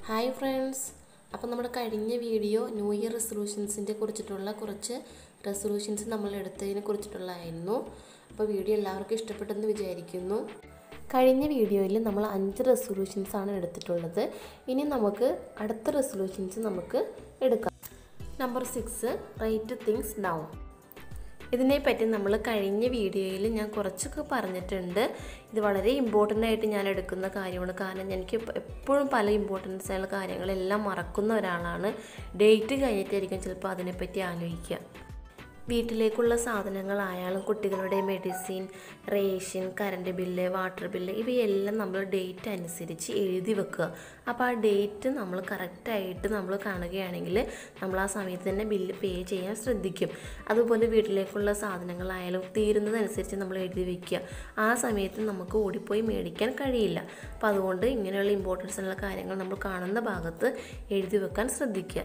hi friends അപ്പോൾ നമ്മുടെ കഴിഞ്ഞ വീഡിയോ ന്യൂ ഇയർ റെസൊല്യൂഷൻസിൻ്റെ കുറിച്ചിട്ടുള്ള കുറച്ച് റെസൊല്യൂഷൻസ് നമ്മൾ എടുത്തതിനെ കുറിച്ചിട്ടുള്ളതായിരുന്നു അപ്പോൾ വീഡിയോ എല്ലാവർക്കും ഇഷ്ടപ്പെട്ടെന്ന് വിചാരിക്കുന്നു കഴിഞ്ഞ വീഡിയോയിൽ നമ്മൾ അഞ്ച് റെസൊല്യൂഷൻസ് ആണ് എടുത്തിട്ടുള്ളത് ഇനി നമുക്ക് അടുത്ത റെസൊല്യൂഷൻസ് നമുക്ക് എടുക്കാം number six write things down ഇതിനെപ്പറ്റി നമ്മൾ കഴിഞ്ഞ വീഡിയോയിൽ ഞാൻ കുറച്ചൊക്കെ പറഞ്ഞിട്ടുണ്ട് ഇത് വളരെ ഇമ്പോർട്ടൻ്റ് ആയിട്ട് ഞാൻ എടുക്കുന്ന കാര്യമാണ് കാരണം എനിക്ക് എപ്പോഴും പല ഇമ്പോർട്ടൻസ് ആയുള്ള കാര്യങ്ങളെല്ലാം മറക്കുന്ന ഒരാളാണ് ഡേറ്റ് കഴിഞ്ഞിട്ടായിരിക്കും ചിലപ്പോൾ അതിനെപ്പറ്റി ആലോചിക്കുക വീട്ടിലേക്കുള്ള സാധനങ്ങളായാലും കുട്ടികളുടെ medicine ration current bill water bill ഇവയെല്ലാം നമ്മൾ ഡേറ്റ് അനുസരിച്ച് എഴുതി വെക്കുക അപ്പോൾ ആ ഡേറ്റ് നമ്മൾ കറക്റ്റായിട്ട് നമ്മൾ കാണുകയാണെങ്കിൽ നമ്മൾ ആ സമയത്ത് തന്നെ ബില്ല് പേ ചെയ്യാൻ ശ്രദ്ധിക്കും അതുപോലെ വീട്ടിലേക്കുള്ള സാധനങ്ങളായാലും തീരുന്നതനുസരിച്ച് നമ്മൾ എഴുതി വെക്കുക ആ സമയത്ത് നമുക്ക് ഓടിപ്പോയി മേടിക്കാൻ കഴിയില്ല അപ്പോൾ അതുകൊണ്ട് ഇങ്ങനെയുള്ള ഇമ്പോർട്ടൻസ് ഉള്ള കാര്യങ്ങൾ നമ്മൾ കാണുന്ന ഭാഗത്ത് എഴുതി വെക്കാൻ ശ്രദ്ധിക്കുക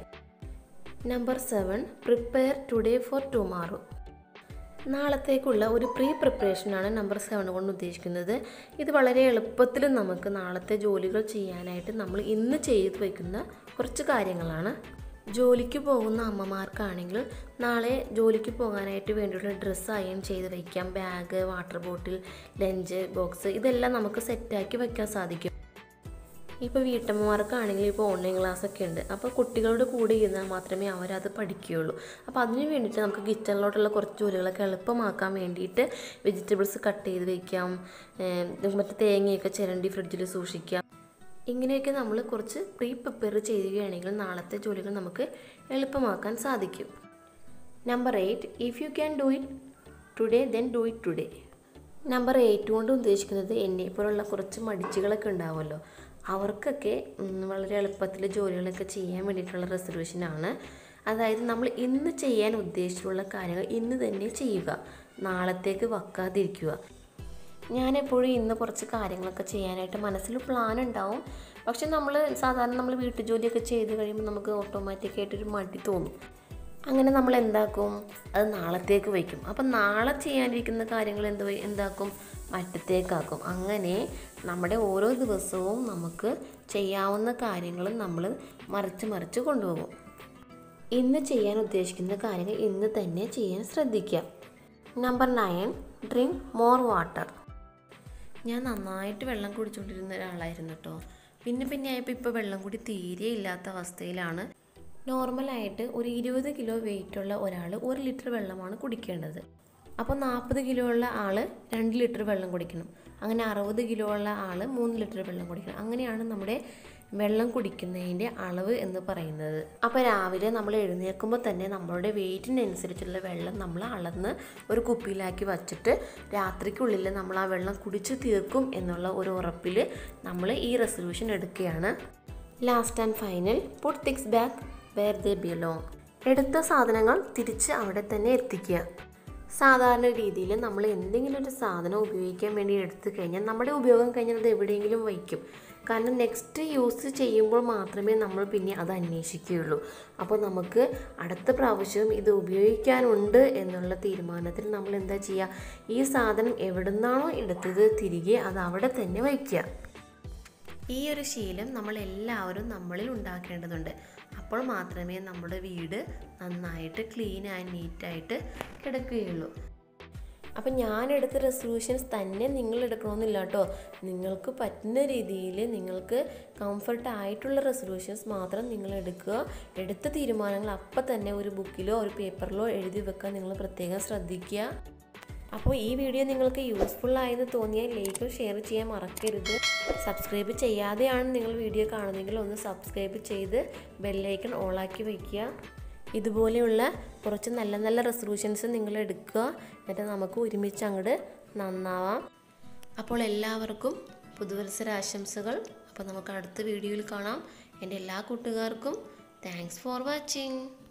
number seven prepare today for tomorrow നാളത്തേക്കുള്ള ഒരു പ്രീ പ്രിപ്പറേഷനാണ് നമ്പർ സെവൻ കൊണ്ട് ഉദ്ദേശിക്കുന്നത് ഇത് വളരെ എളുപ്പത്തിൽ നമുക്ക് നാളത്തെ ജോലികൾ ചെയ്യാനായിട്ട് നമ്മൾ ഇന്ന് ചെയ്തു വയ്ക്കുന്ന കുറച്ച് കാര്യങ്ങളാണ് ജോലിക്ക് പോകുന്ന അമ്മമാർക്കാണെങ്കിൽ നാളെ ജോലിക്ക് പോകാനായിട്ട് വേണ്ടിയുള്ള ഡ്രസ്സ് അയൺ ചെയ്ത് വയ്ക്കാം bag water bottle lunch box ഇതെല്ലാം നമുക്ക് സെറ്റാക്കി വയ്ക്കാൻ സാധിക്കും ഇപ്പോൾ വീട്ടമ്മമാർക്കാണെങ്കിൽ ഇപ്പോൾ ഓൺലൈൻ ക്ലാസ് ഒക്കെ ഉണ്ട് അപ്പോൾ കുട്ടികളുടെ കൂടെ ഇരുന്നാൽ മാത്രമേ അവരത് പഠിക്കുകയുള്ളൂ അപ്പോൾ അതിന് വേണ്ടിയിട്ട് നമുക്ക് കിച്ചണിലോട്ടുള്ള കുറച്ച് ജോലികളൊക്കെ എളുപ്പമാക്കാൻ വേണ്ടിയിട്ട് വെജിറ്റബിൾസ് കട്ട് ചെയ്ത് വയ്ക്കാം മറ്റേ തേങ്ങയൊക്കെ ചിരണ്ടി ഫ്രിഡ്ജിൽ സൂക്ഷിക്കാം ഇങ്ങനെയൊക്കെ നമ്മൾ കുറച്ച് പ്രീ പ്രിപ്പയർ ചെയ്യുകയാണെങ്കിൽ നാളത്തെ ജോലികൾ നമുക്ക് എളുപ്പമാക്കാൻ സാധിക്കും number eight if you can do it today then do it today number eight കൊണ്ട് ഉദ്ദേശിക്കുന്നത് എന്നെ പോലുള്ള കുറച്ച് മടിച്ചുകളൊക്കെ ഉണ്ടാവുമല്ലോ അവർക്കൊക്കെ വളരെ എളുപ്പത്തിൽ ജോലികളൊക്കെ ചെയ്യാൻ വേണ്ടിയിട്ടുള്ള റെസൊല്യൂഷനാണ് അതായത് നമ്മൾ ഇന്ന് ചെയ്യാൻ ഉദ്ദേശിച്ചിട്ടുള്ള കാര്യങ്ങൾ ഇന്ന് തന്നെ ചെയ്യുക നാളത്തേക്ക് വക്കാതിരിക്കുക ഞാനെപ്പോഴും ഇന്ന് കുറച്ച് കാര്യങ്ങളൊക്കെ ചെയ്യാനായിട്ട് മനസ്സിൽ പ്ലാൻ ഉണ്ടാവും പക്ഷെ നമ്മൾ സാധാരണ നമ്മൾ വീട്ടു ജോലിയൊക്കെ ചെയ്ത് കഴിയുമ്പോൾ നമുക്ക് ഓട്ടോമാറ്റിക്കായിട്ടൊരു മടി തോന്നും അങ്ങനെ നമ്മൾ എന്താക്കും അത് നാളത്തേക്ക് വയ്ക്കും അപ്പം നാളെ ചെയ്യാനിരിക്കുന്ന കാര്യങ്ങൾ എന്ത് എന്താക്കും മറ്റത്തേക്കാക്കും അങ്ങനെ നമ്മുടെ ഓരോ ദിവസവും നമുക്ക് ചെയ്യാവുന്ന കാര്യങ്ങൾ നമ്മൾ മറിച്ച് മറിച്ച് കൊണ്ടുപോകും ഇന്ന് ചെയ്യാൻ ഉദ്ദേശിക്കുന്ന കാര്യങ്ങൾ ഇന്ന് തന്നെ ചെയ്യാൻ ശ്രദ്ധിക്കുക number nine drink more water ഞാൻ നന്നായിട്ട് വെള്ളം കുടിച്ചുകൊണ്ടിരുന്ന ഒരാളായിരുന്നു കേട്ടോ പിന്നെ പിന്നെ ആയപ്പോൾ ഇപ്പോൾ വെള്ളം കൂടി തീരെ ഇല്ലാത്ത അവസ്ഥയിലാണ് നോർമലായിട്ട് ഒരു ഇരുപത് കിലോ വെയിറ്റുള്ള ഒരാൾ ഒരു ലിറ്റർ വെള്ളമാണ് കുടിക്കേണ്ടത് അപ്പോൾ നാൽപ്പത് കിലോ ഉള്ള ആൾ രണ്ട് ലിറ്റർ വെള്ളം കുടിക്കണം അങ്ങനെ അറുപത് കിലോ ഉള്ള ആൾ മൂന്ന് ലിറ്റർ വെള്ളം കുടിക്കണം അങ്ങനെയാണ് നമ്മുടെ വെള്ളം കുടിക്കുന്നതിൻ്റെ അളവ് എന്ന് പറയുന്നത് അപ്പോൾ രാവിലെ നമ്മൾ എഴുന്നേൽക്കുമ്പോൾ തന്നെ നമ്മളുടെ വെയിറ്റിനനുസരിച്ചുള്ള വെള്ളം നമ്മൾ അളന്ന് ഒരു കുപ്പിയിലാക്കി വച്ചിട്ട് രാത്രിക്കുള്ളിൽ നമ്മൾ ആ വെള്ളം കുടിച്ച് തീർക്കും എന്നുള്ള ഒരു ഉറപ്പിൽ നമ്മൾ ഈ റെസൊല്യൂഷൻ എടുക്കുകയാണ് last and final put things back where they belong എടുത്ത സാധനങ്ങൾ തിരിച്ച് അവിടെ തന്നെ എത്തിക്കുക സാധാരണ രീതിയിൽ നമ്മൾ എന്തെങ്കിലും ഒരു സാധനം ഉപയോഗിക്കാൻ വേണ്ടി എടുത്തു കഴിഞ്ഞാൽ നമ്മുടെ ഉപയോഗം കഴിഞ്ഞാൽ അത് എവിടെയെങ്കിലും വയ്ക്കും കാരണം നെക്സ്റ്റ് യൂസ് ചെയ്യുമ്പോൾ മാത്രമേ നമ്മൾ പിന്നെ അത് അന്വേഷിക്കുകയുള്ളൂ അപ്പോൾ നമുക്ക് അടുത്ത പ്രാവശ്യം ഇത് ഉപയോഗിക്കാനുണ്ട് എന്നുള്ള തീരുമാനത്തിൽ നമ്മൾ എന്താ ചെയ്യുക ഈ സാധനം എവിടുന്നാണോ എടുത്തത് തിരികെ അത് അവിടെ തന്നെ വയ്ക്കുക ഈ ഒരു ശീലം നമ്മൾ എല്ലാവരും നമ്മളിൽ ഉണ്ടാക്കേണ്ടതുണ്ട് അപ്പോൾ മാത്രമേ നമ്മുടെ വീട് നന്നായിട്ട് ക്ലീൻ ആൻഡ് നീറ്റായിട്ട് കിടക്കുകയുള്ളൂ അപ്പം ഞാൻ എടുത്ത റെസൊല്യൂഷൻസ് തന്നെ നിങ്ങൾ എടുക്കണമെന്നില്ല കേട്ടോ നിങ്ങൾക്ക് പറ്റുന്ന രീതിയിൽ നിങ്ങൾക്ക് കംഫർട്ട് ആയിട്ടുള്ള റെസൊല്യൂഷൻസ് മാത്രം നിങ്ങൾ എടുക്കുക എടുത്ത തീരുമാനങ്ങൾ അപ്പം തന്നെ ഒരു ബുക്കിലോ ഒരു പേപ്പറിലോ എഴുതി വെക്കാൻ നിങ്ങൾ പ്രത്യേകം ശ്രദ്ധിക്കുക അപ്പോൾ ഈ വീഡിയോ നിങ്ങൾക്ക് യൂസ്ഫുൾ ആയെന്ന് തോന്നിയാൽ ലൈക്കും ഷെയർ ചെയ്യാൻ മറക്കരുത് സബ്സ്ക്രൈബ് ചെയ്യാതെയാണ് നിങ്ങൾ വീഡിയോ കാണുന്നതെങ്കിൽ ഒന്ന് സബ്സ്ക്രൈബ് ചെയ്ത് ബെല്ലൈക്കൺ ഓളാക്കി വയ്ക്കുക ഇതുപോലെയുള്ള കുറച്ച് നല്ല നല്ല റെസൊല്യൂഷൻസ് നിങ്ങൾ എടുക്കുക എന്നിട്ട് നമുക്ക് ഒരുമിച്ച് അങ്ങോട്ട് നന്നാവാം അപ്പോൾ എല്ലാവർക്കും പുതുവത്സര ആശംസകൾ അപ്പോൾ നമുക്ക് അടുത്ത വീഡിയോയിൽ കാണാം എൻ്റെ എല്ലാ കൂട്ടുകാർക്കും താങ്ക്സ് ഫോർ വാച്ചിങ്